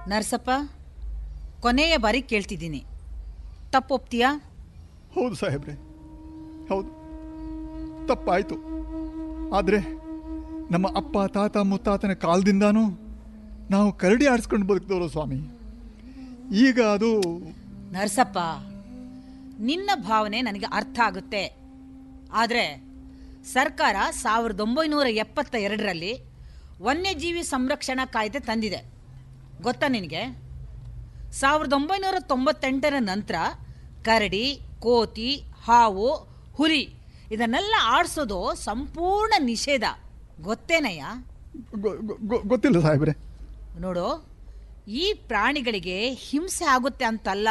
ನರ್ಸಪ್ಪ ಕೊನೆಯ ಬಾರಿ ಕೇಳ್ತಿದ್ದೀನಿ ತಪ್ಪೊಪ್ತೀಯಾ ಹೌದು ಸಾಹೇಬ್ರೆ ಹೌದು ತಪ್ಪಾಯಿತು ಆದರೆ ನಮ್ಮ ಅಪ್ಪ ತಾತ ಮುತ್ತಾತನ ಕಾಲದಿಂದಾನೂ ನಾವು ಕರಡಿ ಆಡಿಸ್ಕೊಂಡು ಬದುಕಿದವರು ಸ್ವಾಮಿ ಈಗ ಅದು ನರ್ಸಪ್ಪ ನಿನ್ನ ಭಾವನೆ ನನಗೆ ಅರ್ಥ ಆಗುತ್ತೆ ಆದರೆ ಸರ್ಕಾರ ಸಾವಿರದ ಒಂಬೈನೂರ ಎಪ್ಪತ್ತ ಎರಡರಲ್ಲಿ ವನ್ಯಜೀವಿ ಸಂರಕ್ಷಣಾ ಕಾಯ್ದೆ ತಂದಿದೆ ಗೊತ್ತಾ ನಿನಗೆ ಸಾವಿರದ ಒಂಬೈನೂರ ತೊಂಬತ್ತೆಂಟರ ನಂತರ ಕರಡಿ ಕೋತಿ ಹಾವು ಹುಲಿ ಇದನ್ನೆಲ್ಲ ಆಡಿಸೋದು ಸಂಪೂರ್ಣ ನಿಷೇಧ ಗೊತ್ತೇನಯ್ಯ ಗೊ- ಗೊ- ಗೊ- ಗೊತ್ತಿಲ್ಲ ಸಾಹೇಬ್ರೆ ನೋಡು ಈ ಪ್ರಾಣಿಗಳಿಗೆ ಹಿಂಸೆ ಆಗುತ್ತೆ ಅಂತಲ್ಲ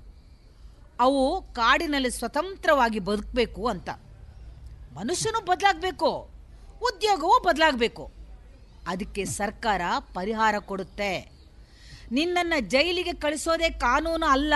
ಅವು ಕಾಡಿನಲ್ಲಿ ಸ್ವತಂತ್ರವಾಗಿ ಬದುಕಬೇಕು ಅಂತ ಮನುಷ್ಯನು ಬದಲಾಗಬೇಕು ಉದ್ಯೋಗವೂ ಬದಲಾಗಬೇಕು ಅದಕ್ಕೆ ಸರ್ಕಾರ ಪರಿಹಾರ ಕೊಡುತ್ತೆ ನಿನ್ನನ್ನು ಜೈಲಿಗೆ ಕಳಿಸೋದೇ ಕಾನೂನು ಅಲ್ಲ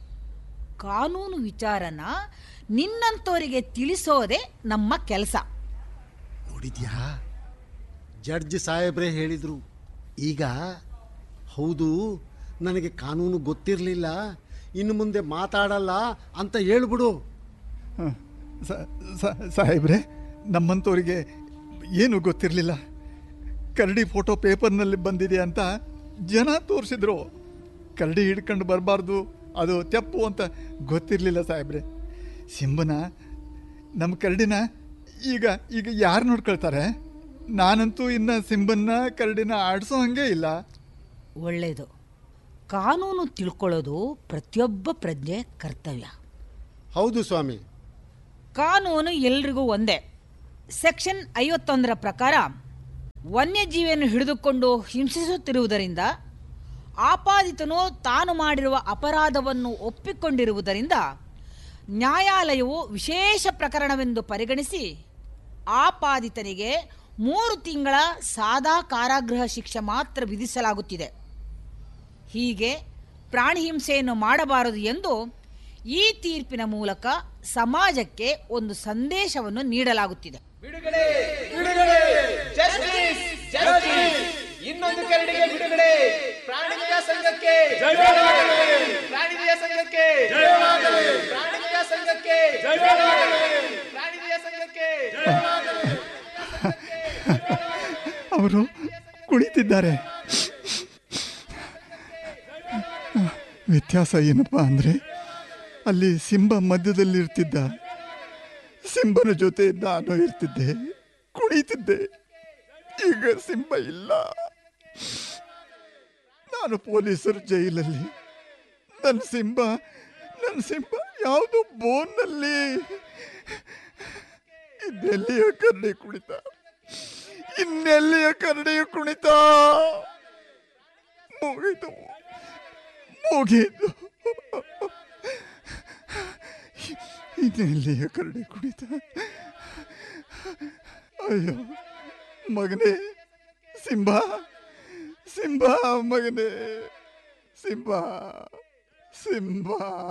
ಕಾನೂನು ವಿಚಾರನ ನಿನ್ನಂಥವರಿಗೆ ತಿಳಿಸೋದೇ ನಮ್ಮ ಕೆಲಸ ನೋಡಿದ್ಯಾ ಜಡ್ಜ್ ಸಾಹೇಬ್ರೇ ಹೇಳಿದರು ಈಗ ಹೌದು ನನಗೆ ಕಾನೂನು ಗೊತ್ತಿರಲಿಲ್ಲ ಇನ್ನು ಮುಂದೆ ಮಾತಾಡಲ್ಲ ಅಂತ ಹೇಳ್ಬಿಡು ಹ, ಸ- ಸ- ಸಾಹೇಬ್ರೆ ನಮ್ಮಂಥವ್ರಿಗೆ ಏನು ಗೊತ್ತಿರಲಿಲ್ಲ ಕರಡಿ ಫೋಟೋ ಪೇಪರ್ನಲ್ಲಿ ಬಂದಿದೆ ಅಂತ ಜನ ತೋರಿಸಿದ್ರು ಕರಡಿ ಹಿಡ್ಕೊಂಡು ಬರಬಾರ್ದು ಅದು ತೆಪ್ಪು ಅಂತ ಗೊತ್ತಿರಲಿಲ್ಲ ಸಾಹೇಬ್ರೆ ಸಿಂಬನ ನಮ್ಮ ಕರಡಿನ ಈಗ ಈಗ ಯಾರು ನೋಡ್ಕೊಳ್ತಾರೆ ನಾನಂತೂ ಇನ್ನು ಸಿಂಬನ್ನ ಕರಡಿನ ಆಡಿಸೋ ಹಂಗೆ ಇಲ್ಲ ಒಳ್ಳೆಯದು ಕಾನೂನು ತಿಳ್ಕೊಳ್ಳೋದು ಪ್ರತಿಯೊಬ್ಬ ಪ್ರಜ್ಞೆ ಕರ್ತವ್ಯ ಹೌದು ಸ್ವಾಮಿ ಕಾನೂನು ಎಲ್ರಿಗೂ ಒಂದೇ ಸೆಕ್ಷನ್ ಐವತ್ತೊಂದರ ಪ್ರಕಾರ ವನ್ಯಜೀವಿಯನ್ನು ಹಿಡಿದುಕೊಂಡು ಹಿಂಸಿಸುತ್ತಿರುವುದರಿಂದ ಆಪಾದಿತನು ತಾನು ಮಾಡಿರುವ ಅಪರಾಧವನ್ನು ಒಪ್ಪಿಕೊಂಡಿರುವುದರಿಂದ ನ್ಯಾಯಾಲಯವು ವಿಶೇಷ ಪ್ರಕರಣವೆಂದು ಪರಿಗಣಿಸಿ ಆಪಾದಿತನಿಗೆ ಮೂರು ತಿಂಗಳ ಸಾದಾ ಕಾರಾಗೃಹ ಶಿಕ್ಷೆ ಮಾತ್ರ ವಿಧಿಸಲಾಗುತ್ತಿದೆ ಹೀಗೆ ಪ್ರಾಣಿ ಹಿಂಸೆಯನ್ನು ಮಾಡಬಾರದು ಎಂದು ಈ ತೀರ್ಪಿನ ಮೂಲಕ ಸಮಾಜಕ್ಕೆ ಒಂದು ಸಂದೇಶವನ್ನು ನೀಡಲಾಗುತ್ತಿದೆ ಬಿಡುಗಡೆ ಬಿಡುಗಡೆ ಜಸ್ಟಿಸ್ ಜಸ್ಟಿಸ್ ಇನ್ನೊಂದು ಕರಡಿಗೆ ಬಿಡುಗಡೆ ಪ್ರಾಣಿದಯ ಸಂಘಕ್ಕೆ ಪ್ರಾಣಿದಯ ಸಂಘಕ್ಕೆ ಪ್ರಾಣಿದಯ ಸಂಘಕ್ಕೆ ಪ್ರಾಣಿದಯ ಸಂಘಕ್ಕೆ ಅವರು ಕುಣಿತಿದ್ದಾರೆ ವ್ಯತ್ಯಾಸ ಏನಪ್ಪ ಅಂದರೆ ಅಲ್ಲಿ ಸಿಂಬ ಮಧ್ಯದಲ್ಲಿರ್ತಿದ್ದ ಸಿಂಬನ ಜೊತೆ ನಾನು ಇರ್ತಿದ್ದೆ ಕುಣಿತಿದ್ದೆ ಈಗ ಸಿಂಬ ಇಲ್ಲ ನಾನು ಪೊಲೀಸರು ಜೈಲಲ್ಲಿ ನನ್ನ ಸಿಂಬ ನನ್ನ ಸಿಂಬ ಯಾವುದು ಬೋನ್ನಲ್ಲಿ ಇದೆಲ್ಲಿಯ ಕರಡಿ ಕುಣಿತ ಇನ್ನೆಲ್ಲಿಯ ಕರಡಿಯ ಕುಣಿತ ಮುಗಿದು ಮುಗಿದು ಇನ್ನೆಲ್ಲಿಯ ಕರಡಿ ಕುಣಿತ ಅಯ್ಯೋ ಮಗನೇ ಸಿಂಬಾ ಸಿಂಬಾ ಮಗನೇ ಸಿಂಬಾ ಸಿಂಬಾ